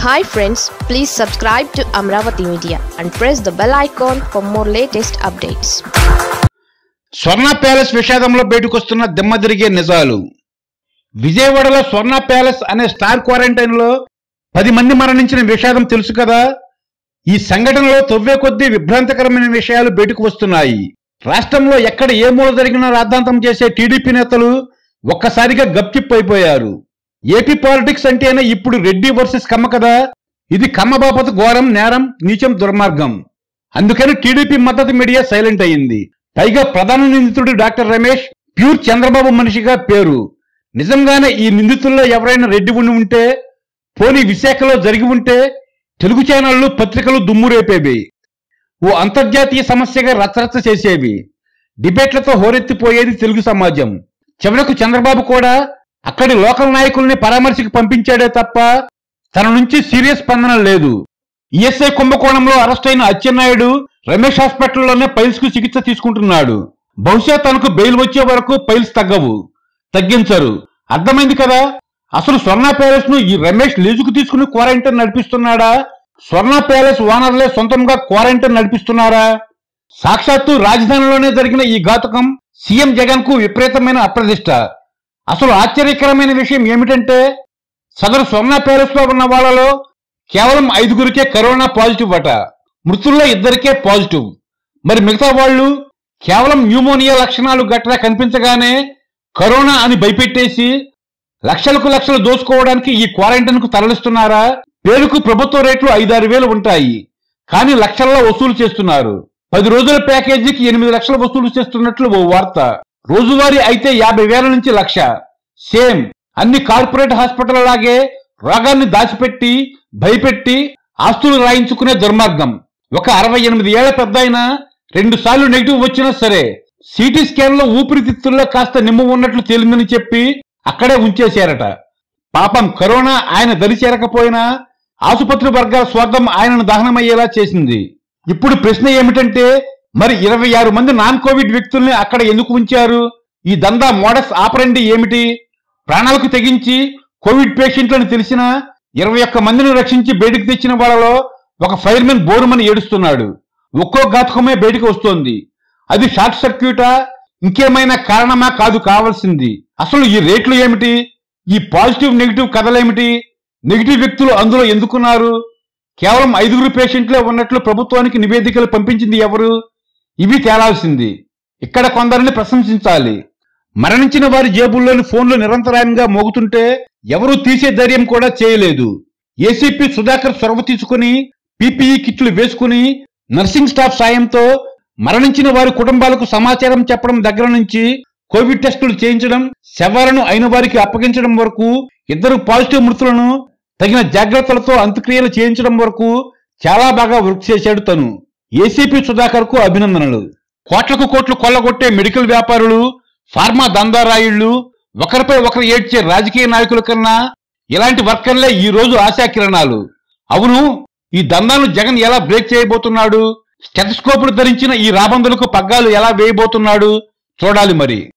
hi friends please subscribe to Amaravati media and press the bell icon for more latest updates Swarna palace విషాదంలో బయటకొస్తున్న దిమ్మదిరిగే నిజాలు విజయవాడలో స్వర్ణ ప్యాలెస్ అనే స్టార్ క్వారంటైన్ లో పది మంది మరణించిన విషాదం తెలుసు కదా ఈ సంఘటనలో తవ్వే కొద్దీ విభ్రాంతకరమైన విషయాలు బయటకు వస్తున్నాయి రాష్ట్రంలో ఎక్కడ ఏ మూల జరిగినా రాద్ధాంతం చేసే టీడీపీ నేతలు ఒక్కసారిగా గప్చిప్పైపోయారు ఏపీ పాలిటిక్స్ అంటేనే ఇప్పుడు రెడ్డి వర్సెస్ కమ్మ కదా ఇది కమ్మ బాపత ఘోరం నేరం నీచం దుర్మార్గం అందుకని టీడీపీ మద్దతు మీడియా సైలెంట్ అయింది పైగా ప్రధాన నిందితుడు డాక్టర్ రమేష్ ప్యూర్ చంద్రబాబు మనిషిగా పేరు నిజంగానే ఈ నిందితుల్లో ఎవరైనా రెడ్డి ఉండి ఉంటే పోనీ విశాఖలో జరిగి ఉంటే తెలుగు ఛానళ్లు పత్రికలు దుమ్ము రేపేవి ఓ అంతర్జాతీయ సమస్యగా రచ్చరచ్చ చేసేవి డిబేట్లతో హోరెత్తిపోయేది తెలుగు సమాజం చివరకు చంద్రబాబు కూడా అక్కడి లోకల్ నాయకుల్ని పరామర్శకు పంపించాడే తప్ప తన నుంచి సీరియస్ స్పందన లేదు ఈఎస్ఐ కుంభకోణంలో అరెస్ట్ అయిన అచ్చెన్నాయుడు రమేష్ హాస్పిటల్లోనే పైల్స్ కు చికిత్స తీసుకుంటున్నాడు బహుశా తనకు బెయిల్ వచ్చే వరకు పైల్స్ తగ్గవు తగ్గించరు అర్థమైంది కదా అసలు స్వర్ణ ప్యాలెస్ ను ఈ రమేష్ లీజుకు తీసుకుని క్వారంటైన్ నడిపిస్తున్నాడా స్వర్ణ ప్యాలెస్ ఓనర్లే సొంతంగా క్వారంటైన్ నడిపిస్తున్నారా సాక్షాత్తు రాజధానిలోనే జరిగిన ఈ ఘాతుకం సీఎం జగన్ కు విపరీతమైన అప్రదిష్ట అసలు ఆశ్చర్యకరమైన విషయం ఏమిటంటే సదరు స్వర్ణ ప్యాలెస్ లో ఉన్న వాళ్ళలో కేవలం ఐదుగురికే కరోనా పాజిటివ్ అట మృతుల్లో ఇద్దరికే పాజిటివ్ మరి మిగతా వాళ్ళు కేవలం న్యూమోనియా లక్షణాలు గట్రా కనిపించగానే కరోనా అని భయపెట్టేసి లక్షలకు లక్షలు దోచుకోవడానికి ఈ క్వారంటైన్ కు తరలిస్తున్నారా పేరుకు ప్రభుత్వ రేట్లు ఐదారు వేలు ఉంటాయి కానీ లక్షల్లో వసూలు చేస్తున్నారు పది రోజుల ప్యాకేజీకి ఎనిమిది లక్షలు వసూలు చేస్తున్నట్లు ఓ వార్త రోజువారీ అయితే యాభై వేల నుంచి లక్ష సేమ్ అన్ని కార్పొరేట్ హాస్పిటల్ లాగే రోగాన్ని దాచిపెట్టి భయపెట్టి ఆస్తులు రాయించుకునే దుర్మార్గం ఒక అరవై ఎనిమిది ఏళ్ల పెద్ద రెండు సార్లు నెగిటివ్ వచ్చినా సరే సిటీ స్కాన్ లో ఊపిరితిత్తుల్లో కాస్త నిమ్ము ఉన్నట్లు తేలిందని చెప్పి అక్కడే ఉంచేశారట పాపం కరోనా ఆయన దరి చేరకపోయినా ఆసుపత్రి వర్గాల స్వార్థం ఆయనను దహనమయ్యేలా చేసింది ఇప్పుడు ప్రశ్న ఏమిటంటే మరి ఇరవై ఆరు మంది నాన్ కోవిడ్ వ్యక్తుల్ని అక్కడ ఎందుకు ఉంచారు ఈ దందా మోడస్ ఆపరండి ఏమిటి ప్రాణాలకు తెగించి కోవిడ్ పేషెంట్లను తెలిసినా ఇరవై ఒక్క మందిని రక్షించి బయటికి తెచ్చిన వాళ్ళలో ఒక ఫైర్మెన్ బోరుమని ఏడుస్తున్నాడు ఒక్కో ఘాతకమే బయటికి వస్తోంది అది షార్ట్ సర్క్యూటా ఇంకేమైనా కారణమా కాదు కావాల్సింది అసలు ఈ రేట్లు ఏమిటి ఈ పాజిటివ్ నెగిటివ్ కథలేమిటి నెగిటివ్ వ్యక్తులు అందులో ఎందుకున్నారు కేవలం ఐదుగురు పేషెంట్లే ఉన్నట్లు ప్రభుత్వానికి నివేదికలు పంపించింది ఎవరు ఇవి తేలాల్సింది ఇక్కడ కొందరిని ప్రశంసించాలి మరణించిన వారి జేబుల్లోని ఫోన్లు నిరంతరాయంగా మోగుతుంటే ఎవరూ తీసే ధైర్యం కూడా చేయలేదు ఏసీపీ సుధాకర్ చొరవ తీసుకుని పీపీఈ కిట్లు వేసుకుని నర్సింగ్ స్టాఫ్ సాయంతో మరణించిన వారి కుటుంబాలకు సమాచారం చెప్పడం దగ్గర నుంచి కోవిడ్ టెస్టులు చేయించడం శవాలను అయిన వారికి అప్పగించడం వరకు ఇద్దరు పాజిటివ్ మృతులను తగిన జాగ్రత్తలతో అంత్యక్రియలు చేయించడం వరకు చాలా బాగా వర్క్ చేశాడు తను ఏసీపీ సుధాకర్ కు అభినందనలు కోట్లకు కోట్లు కొల్లగొట్టే మెడికల్ వ్యాపారులు ఫార్మా దందారాయుళ్లు ఒకరిపై ఒకరు ఏడ్చే రాజకీయ నాయకుల కన్నా ఇలాంటి వర్కర్లే ఈ రోజు ఆశాకిరణాలు అవును ఈ దందాను జగన్ ఎలా బ్రేక్ చేయబోతున్నాడు స్టెథస్కోపులు ధరించిన ఈ రాబందులకు పగ్గాలు ఎలా వేయబోతున్నాడు చూడాలి మరి